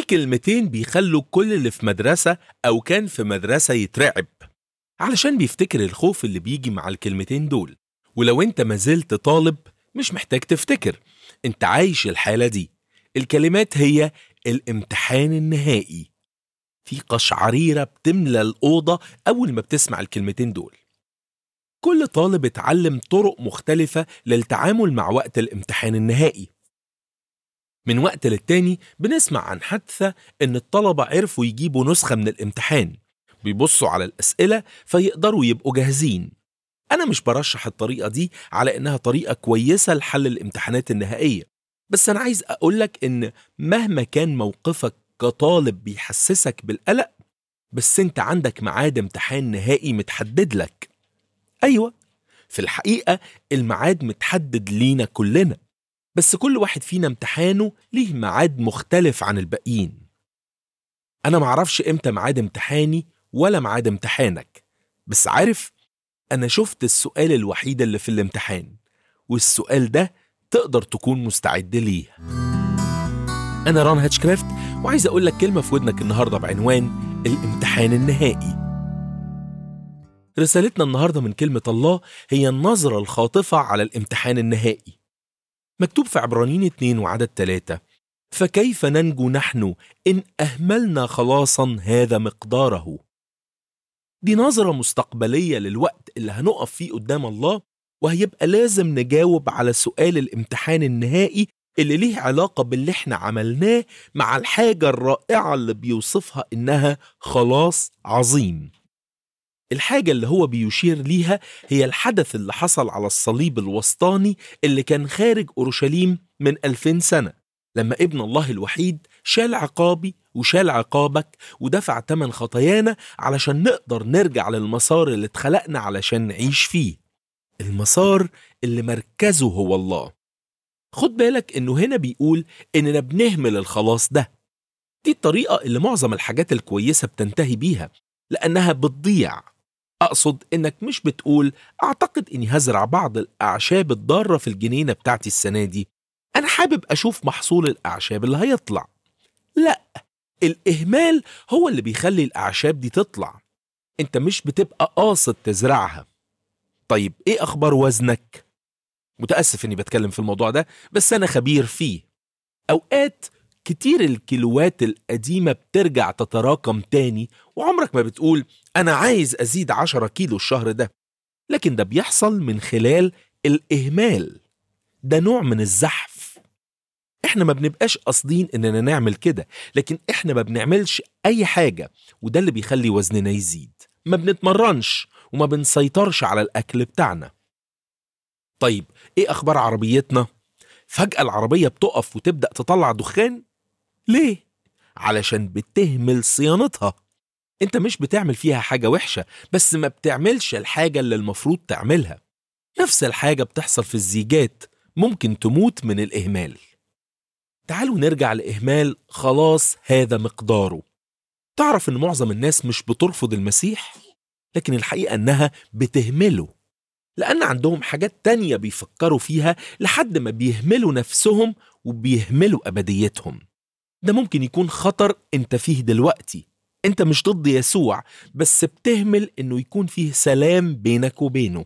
كلمتين بيخلوا كل اللي في مدرسة أو كان في مدرسة يترعب علشان بيفتكر الخوف اللي بيجي مع الكلمتين دول ولو انت ما زلت طالب مش محتاج تفتكر انت عايش الحالة دي الكلمات هي الامتحان النهائي في قشعريرة بتملى الأوضة أول ما بتسمع الكلمتين دول كل طالب اتعلم طرق مختلفة للتعامل مع وقت الامتحان النهائي من وقت للتاني بنسمع عن حادثة إن الطلبة عرفوا يجيبوا نسخة من الامتحان بيبصوا على الأسئلة فيقدروا يبقوا جاهزين أنا مش برشح الطريقة دي على إنها طريقة كويسة لحل الامتحانات النهائية بس أنا عايز أقولك إن مهما كان موقفك كطالب بيحسسك بالقلق بس أنت عندك ميعاد امتحان نهائي متحدد لك أيوة في الحقيقة الميعاد متحدد لينا كلنا بس كل واحد فينا امتحانه ليه ميعاد مختلف عن الباقيين أنا معرفش إمتى ميعاد امتحاني ولا ميعاد امتحانك بس عارف أنا شفت السؤال الوحيد اللي في الامتحان والسؤال ده تقدر تكون مستعد ليه أنا ران هاتشكرافت وعايز أقول لك كلمة في ودنك النهاردة بعنوان الامتحان النهائي رسالتنا النهاردة من كلمة الله هي النظرة الخاطفة على الامتحان النهائي مكتوب في عبرانيين 2 وعدد 3 فكيف ننجو نحن إن أهملنا خلاصا هذا مقداره دي نظرة مستقبلية للوقت اللي هنقف فيه قدام الله وهيبقى لازم نجاوب على سؤال الامتحان النهائي اللي ليه علاقة باللي احنا عملناه مع الحاجة الرائعة اللي بيوصفها إنها خلاص عظيم الحاجة اللي هو بيشير ليها هي الحدث اللي حصل على الصليب الوسطاني اللي كان خارج أورشليم من ألفين سنة لما ابن الله الوحيد شال عقابي وشال عقابك ودفع تمن خطايانا علشان نقدر نرجع للمسار اللي اتخلقنا علشان نعيش فيه المسار اللي مركزه هو الله خد بالك انه هنا بيقول اننا بنهمل الخلاص ده دي الطريقة اللي معظم الحاجات الكويسة بتنتهي بيها لأنها بتضيع أقصد إنك مش بتقول أعتقد إني هزرع بعض الأعشاب الضارة في الجنينة بتاعتي السنة دي أنا حابب أشوف محصول الأعشاب اللي هيطلع لا الإهمال هو اللي بيخلي الأعشاب دي تطلع أنت مش بتبقى قاصد تزرعها طيب إيه أخبار وزنك؟ متأسف إني بتكلم في الموضوع ده بس أنا خبير فيه أوقات كتير الكيلوات القديمة بترجع تتراكم تاني وعمرك ما بتقول أنا عايز أزيد عشرة كيلو الشهر ده لكن ده بيحصل من خلال الإهمال ده نوع من الزحف احنا ما بنبقاش قاصدين اننا نعمل كده لكن احنا ما بنعملش اي حاجة وده اللي بيخلي وزننا يزيد ما بنتمرنش وما بنسيطرش على الاكل بتاعنا طيب ايه اخبار عربيتنا فجأة العربية بتقف وتبدأ تطلع دخان ليه علشان بتهمل صيانتها انت مش بتعمل فيها حاجة وحشة بس ما بتعملش الحاجة اللي المفروض تعملها نفس الحاجة بتحصل في الزيجات ممكن تموت من الإهمال تعالوا نرجع لإهمال خلاص هذا مقداره تعرف إن معظم الناس مش بترفض المسيح لكن الحقيقة إنها بتهمله لأن عندهم حاجات تانية بيفكروا فيها لحد ما بيهملوا نفسهم وبيهملوا أبديتهم ده ممكن يكون خطر انت فيه دلوقتي انت مش ضد يسوع بس بتهمل انه يكون فيه سلام بينك وبينه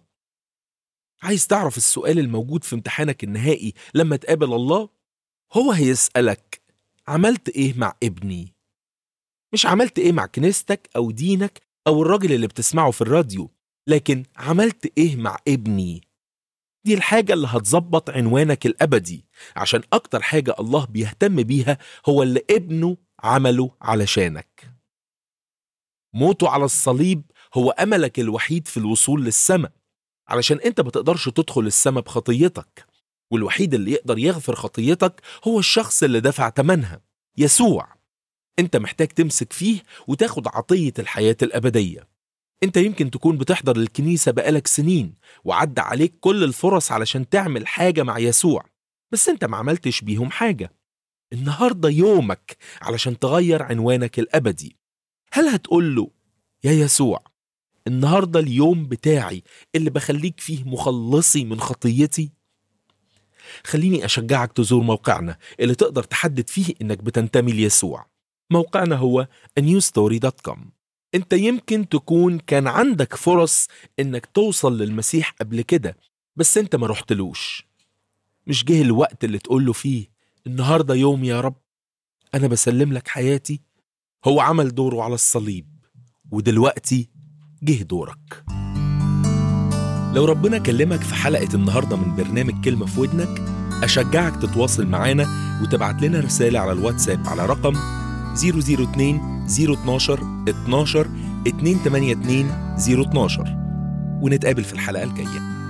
عايز تعرف السؤال الموجود في امتحانك النهائي لما تقابل الله هو هيسألك عملت ايه مع ابني مش عملت ايه مع كنيستك او دينك او الراجل اللي بتسمعه في الراديو لكن عملت ايه مع ابني دي الحاجة اللي هتظبط عنوانك الأبدي عشان أكتر حاجة الله بيهتم بيها هو اللي ابنه عمله علشانك موته على الصليب هو أملك الوحيد في الوصول للسماء علشان أنت ما تقدرش تدخل السماء بخطيتك والوحيد اللي يقدر يغفر خطيتك هو الشخص اللي دفع تمنها يسوع أنت محتاج تمسك فيه وتاخد عطية الحياة الأبدية انت يمكن تكون بتحضر الكنيسة بقالك سنين وعدى عليك كل الفرص علشان تعمل حاجة مع يسوع بس انت ما عملتش بيهم حاجة النهاردة يومك علشان تغير عنوانك الأبدي هل هتقول له يا يسوع النهاردة اليوم بتاعي اللي بخليك فيه مخلصي من خطيتي خليني أشجعك تزور موقعنا اللي تقدر تحدد فيه إنك بتنتمي ليسوع موقعنا هو newstory.com انت يمكن تكون كان عندك فرص انك توصل للمسيح قبل كده بس انت ما رحتلوش مش جه الوقت اللي تقول له فيه النهارده يوم يا رب انا بسلم لك حياتي هو عمل دوره على الصليب ودلوقتي جه دورك لو ربنا كلمك في حلقة النهاردة من برنامج كلمة في ودنك أشجعك تتواصل معانا وتبعت لنا رسالة على الواتساب على رقم 002 012 12 282 012 ونتقابل في الحلقة الجاية